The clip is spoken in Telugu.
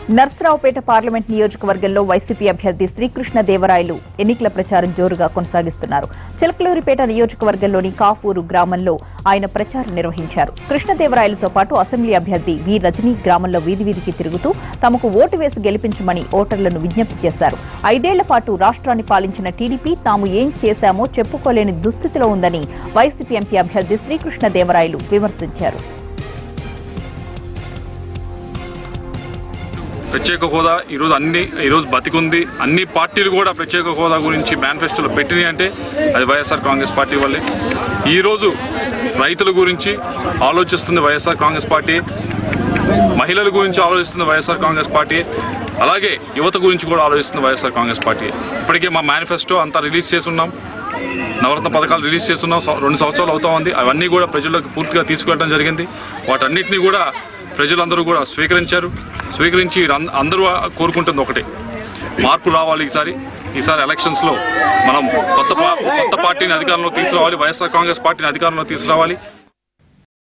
నర్సరావుపేట పార్లమెంట్ నియోజకవర్గంలో వైసీపీ అభ్యర్థి శ్రీకృష్ణ దేవరాయలు ఎన్నికల ప్రచారం జోరుగా కొనసాగిస్తున్నారు చిలకలూరిపేట నియోజకవర్గంలోని కాఫూరు గ్రామంలో ఆయన ప్రచారం నిర్వహించారు కృష్ణదేవరాయలతో పాటు అసెంబ్లీ అభ్యర్థి వి రజనీ గ్రామంలో వీధి వీధికి తిరుగుతూ తమకు ఓటు వేసి గెలిపించమని ఓటర్లను విజ్ఞప్తి చేశారు ఐదేళ్ల పాటు రాష్ట్రాన్ని పాలించిన టీడీపీ తాము ఏం చేశామో చెప్పుకోలేని దుస్థితిలో ఉందని వైసీపీ ఎంపీ అభ్యర్థి శ్రీకృష్ణ దేవరాయలు విమర్శించారు ప్రత్యేక హోదా ఈరోజు అన్ని ఈరోజు బతికుంది అన్ని పార్టీలు కూడా ప్రత్యేక హోదా గురించి మేనిఫెస్టోలో పెట్టినాయి అంటే అది వైఎస్ఆర్ కాంగ్రెస్ పార్టీ వల్లే ఈరోజు రైతుల గురించి ఆలోచిస్తుంది వైఎస్ఆర్ కాంగ్రెస్ పార్టీ మహిళల గురించి ఆలోచిస్తుంది వైఎస్ఆర్ కాంగ్రెస్ పార్టీ అలాగే యువత గురించి కూడా ఆలోచిస్తుంది వైఎస్ఆర్ కాంగ్రెస్ పార్టీ ఇప్పటికే మా మేనిఫెస్టో అంతా రిలీజ్ చేస్తున్నాం నవరత్న పథకాలు రిలీజ్ చేస్తున్నాం సం- రెండు సంవత్సరాలు అవుతా ఉంది అవన్నీ కూడా ప్రజలకు పూర్తిగా తీసుకెళ్ళడం జరిగింది వాటన్నిటిని కూడా ప్రజలందరూ కూడా స్వీకరించారు స్వీకరించి అం- అందరూ కోరుకుంటుంది ఒకటే మార్పు రావాలి ఈసారి ఈసారి ఎలక్షన్స్లో మనం కొత్త పా- కొత్త పార్టీని అధికారంలో తీసుకురావాలి వైఎస్ఆర్ కాంగ్రెస్ పార్టీని అధికారంలో తీసుకురావాలి